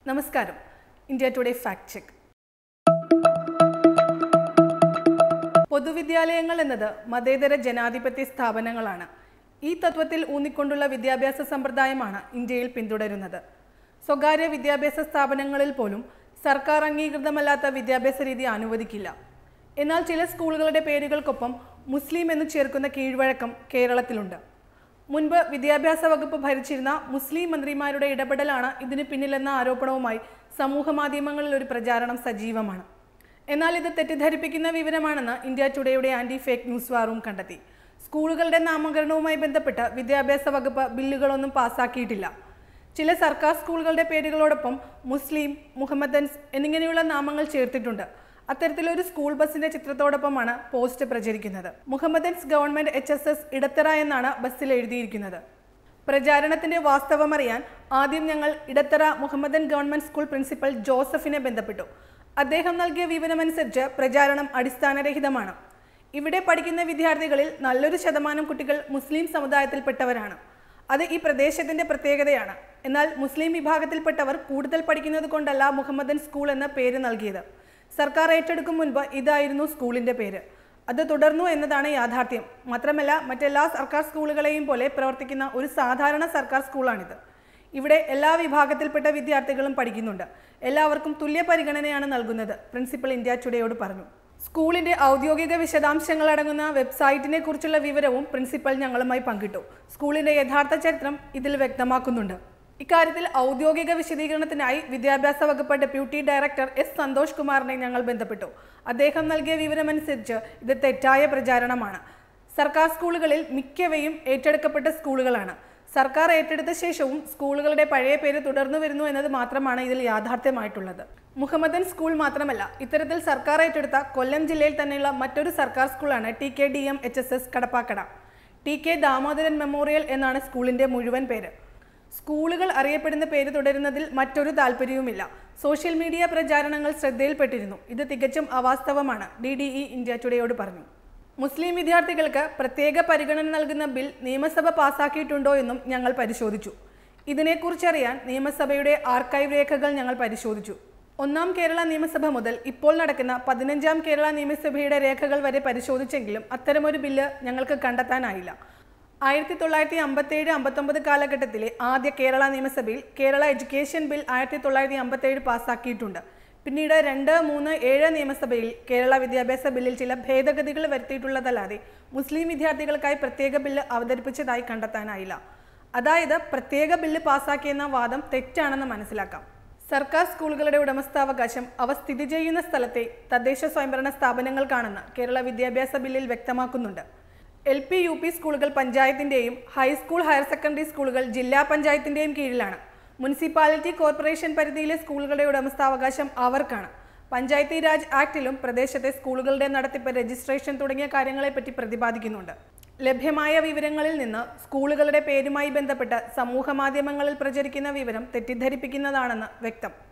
നമസ്കാരം India today fact check പൊതുവിദ്യാലയങ്ങൾ എന്നത് മതേതര ജനാധിപത്യ സ്ഥാപനങ്ങളാണ് ഈ തത്വത്തിൽ ഊന്നിക്കൊണ്ടുള്ള വിദ്യാഭ്യാസ സമ്പ്രദായമാണ് ഇന്ത്യയിൽ പിന്തുടരുന്നത് സ്വകാര്യ വിദ്യാഭ്യാസ സ്ഥാപനങ്ങളിൽ പോലും സർക്കാർ അംഗീകൃതമല്ലാത്ത വിദ്യാഭ്യാസ രീതി അനുവദിക്കില്ല എന്നാൽ ചില സ്കൂളുകളുടെ പേരുകൾക്കൊപ്പം മുസ്ലിം എന്ന് ചേർക്കുന്ന കീഴ്വഴക്കം കേരളത്തിലുണ്ട് മുൻപ് വിദ്യാഭ്യാസ വകുപ്പ് ഭരിച്ചിരുന്ന മുസ്ലിം മന്ത്രിമാരുടെ ഇടപെടലാണ് ഇതിന് പിന്നിലെന്ന ആരോപണവുമായി സമൂഹ മാധ്യമങ്ങളിൽ ഒരു പ്രചാരണം സജീവമാണ് എന്നാൽ ഇത് തെറ്റിദ്ധരിപ്പിക്കുന്ന വിവരമാണെന്ന് ഇന്ത്യ ടുഡേയുടെ ആന്റി ഫേക്ക് ന്യൂസ് വാറും കണ്ടെത്തി സ്കൂളുകളുടെ നാമകരണവുമായി ബന്ധപ്പെട്ട് വിദ്യാഭ്യാസ വകുപ്പ് ബില്ലുകളൊന്നും പാസാക്കിയിട്ടില്ല ചില സർക്കാർ സ്കൂളുകളുടെ പേരുകളോടൊപ്പം മുസ്ലിം മുഹമ്മദൻസ് എന്നിങ്ങനെയുള്ള നാമങ്ങൾ ചേർത്തിട്ടുണ്ട് അത്തരത്തിലൊരു സ്കൂൾ ബസിന്റെ ചിത്രത്തോടൊപ്പമാണ് പോസ്റ്റ് പ്രചരിക്കുന്നത് Mohammedans government H S S Edathara എന്നാണ് ബസ്സിൽ എഴുതിയിരിക്കുന്നത് പ്രചാരണത്തിന്റെ വാസ്തവമറിയാൻ ആദ്യം ഞങ്ങൾ Edathara Mohammedan government school principal ജോസഫിനെ ബന്ധപ്പെട്ടു അദ്ദേഹം നൽകിയ വിവരമനുസരിച്ച് പ്രചാരണം അടിസ്ഥാനരഹിതമാണ് ഇവിടെ പഠിക്കുന്ന വിദ്യാർത്ഥികളിൽ നല്ലൊരു ശതമാനം കുട്ടികൾ മുസ്ലിം സമുദായത്തിൽപ്പെട്ടവരാണ് അത് ഈ പ്രദേശത്തിന്റെ പ്രത്യേകതയാണ് എന്നാൽ മുസ്ലിം വിഭാഗത്തിൽപ്പെട്ടവർ കൂടുതൽ പഠിക്കുന്നത് കൊണ്ടല്ല മുഹമ്മദൻ സ്കൂൾ എന്ന പേര് നൽകിയത് സർക്കാർ ഏറ്റെടുക്കും മുൻപ് ഇതായിരുന്നു സ്കൂളിന്റെ പേര് അത് തുടർന്നു എന്നതാണ് യാഥാർത്ഥ്യം മാത്രമല്ല മറ്റെല്ലാ സർക്കാർ സ്കൂളുകളെയും പോലെ പ്രവർത്തിക്കുന്ന ഒരു സാധാരണ സർക്കാർ സ്കൂളാണിത് ഇവിടെ എല്ലാ വിഭാഗത്തിൽപ്പെട്ട വിദ്യാർത്ഥികളും പഠിക്കുന്നുണ്ട് എല്ലാവർക്കും തുല്യ പരിഗണനയാണ് നൽകുന്നത് പ്രിൻസിപ്പൽ ഇന്ത്യ ടുഡേയോട് പറഞ്ഞു സ്കൂളിന്റെ ഔദ്യോഗിക വിശദാംശങ്ങൾ അടങ്ങുന്ന വെബ്സൈറ്റിനെ കുറിച്ചുള്ള വിവരവും പ്രിൻസിപ്പൽ ഞങ്ങളുമായി പങ്കിട്ടു സ്കൂളിന്റെ യഥാർത്ഥ ചരിത്രം ഇതിൽ വ്യക്തമാക്കുന്നുണ്ട് ഇക്കാര്യത്തിൽ ഔദ്യോഗിക വിശദീകരണത്തിനായി വിദ്യാഭ്യാസ വകുപ്പ് ഡെപ്യൂട്ടി ഡയറക്ടർ എസ് സന്തോഷ് കുമാറിനെ ഞങ്ങൾ ബന്ധപ്പെട്ടു അദ്ദേഹം നൽകിയ വിവരമനുസരിച്ച് ഇത് തെറ്റായ പ്രചാരണമാണ് സർക്കാർ സ്കൂളുകളിൽ മിക്കവയും ഏറ്റെടുക്കപ്പെട്ട സ്കൂളുകളാണ് സർക്കാർ ഏറ്റെടുത്ത ശേഷവും സ്കൂളുകളുടെ പഴയ പേര് തുടർന്നു വരുന്നു എന്നത് മാത്രമാണ് ഇതിൽ യാഥാർത്ഥ്യമായിട്ടുള്ളത് മുഹമ്മദൻ സ്കൂൾ മാത്രമല്ല ഇത്തരത്തിൽ സർക്കാർ ഏറ്റെടുത്ത കൊല്ലം ജില്ലയിൽ തന്നെയുള്ള മറ്റൊരു സർക്കാർ സ്കൂളാണ് T K D M H S S Kadappakada T K Damodaran memorial എന്നാണ് സ്കൂളിന്റെ മുഴുവൻ പേര് സ്കൂളുകൾ അറിയപ്പെടുന്ന പേര് തുടരുന്നതിൽ മറ്റൊരു താല്പര്യവുമില്ല സോഷ്യൽ മീഡിയ പ്രചാരണങ്ങൾ ശ്രദ്ധയിൽപ്പെട്ടിരുന്നു ഇത് തികച്ചും അവാസ്തവമാണ് ഡി ഡി ഇ ഇന്ത്യ ടുഡേയോട് പറഞ്ഞു മുസ്ലിം വിദ്യാർത്ഥികൾക്ക് പ്രത്യേക പരിഗണന നൽകുന്ന ബിൽ നിയമസഭ പാസാക്കിയിട്ടുണ്ടോ എന്നും ഞങ്ങൾ പരിശോധിച്ചു ഇതിനെക്കുറിച്ചറിയാൻ നിയമസഭയുടെ ആർക്കൈവ് രേഖകൾ ഞങ്ങൾ പരിശോധിച്ചു ഒന്നാം കേരള നിയമസഭ മുതൽ ഇപ്പോൾ നടക്കുന്ന പതിനഞ്ചാം കേരള നിയമസഭയുടെ രേഖകൾ വരെ പരിശോധിച്ചെങ്കിലും അത്തരമൊരു ബില്ല് ഞങ്ങൾക്ക് കണ്ടെത്താനായില്ല ആയിരത്തി തൊള്ളായിരത്തി അമ്പത്തേഴ് അമ്പത്തൊമ്പത് കാലഘട്ടത്തിലെ ആദ്യ കേരള നിയമസഭയിൽ കേരള എഡ്യൂക്കേഷൻ ബിൽ ആയിരത്തി തൊള്ളായിരത്തി അമ്പത്തേഴ് പാസ്സാക്കിയിട്ടുണ്ട് പിന്നീട് രണ്ട് മൂന്ന് ഏഴ് നിയമസഭയിൽ കേരള വിദ്യാഭ്യാസ ബില്ലിൽ ചില ഭേദഗതികൾ വരുത്തിയിട്ടുള്ളതല്ലാതെ മുസ്ലിം വിദ്യാർത്ഥികൾക്കായി പ്രത്യേക ബില്ല് അവതരിപ്പിച്ചതായി കണ്ടെത്താനായില്ല അതായത് പ്രത്യേക ബില്ല് പാസ്സാക്കിയെന്ന വാദം തെറ്റാണെന്ന് മനസ്സിലാക്കാം സർക്കാർ സ്കൂളുകളുടെ ഉടമസ്ഥാവകാശം അവ സ്ഥിതി ചെയ്യുന്ന സ്ഥലത്തെ തദ്ദേശ സ്വയംഭരണ സ്ഥാപനങ്ങൾക്കാണെന്ന് കേരള വിദ്യാഭ്യാസ ബില്ലിൽ വ്യക്തമാക്കുന്നുണ്ട് എൽ പി യു പി സ്കൂളുകൾ പഞ്ചായത്തിന്റെയും ഹൈസ്കൂൾ ഹയർ സെക്കൻഡറി സ്കൂളുകൾ ജില്ലാ പഞ്ചായത്തിന്റെയും കീഴിലാണ് മുനിസിപ്പാലിറ്റി കോർപ്പറേഷൻ പരിധിയിലെ സ്കൂളുകളുടെ ഉടമസ്ഥാവകാശം അവർക്കാണ് പഞ്ചായത്തി രാജ് ആക്ടിലും പ്രദേശത്തെ സ്കൂളുകളുടെ നടത്തിപ്പ് രജിസ്ട്രേഷൻ തുടങ്ങിയ കാര്യങ്ങളെപ്പറ്റി പ്രതിപാദിക്കുന്നുണ്ട് ലഭ്യമായ വിവരങ്ങളിൽ നിന്ന് സ്കൂളുകളുടെ പേരുമായി ബന്ധപ്പെട്ട് സമൂഹ മാധ്യമങ്ങളിൽ പ്രചരിക്കുന്ന വിവരം തെറ്റിദ്ധരിപ്പിക്കുന്നതാണെന്ന് വ്യക്തം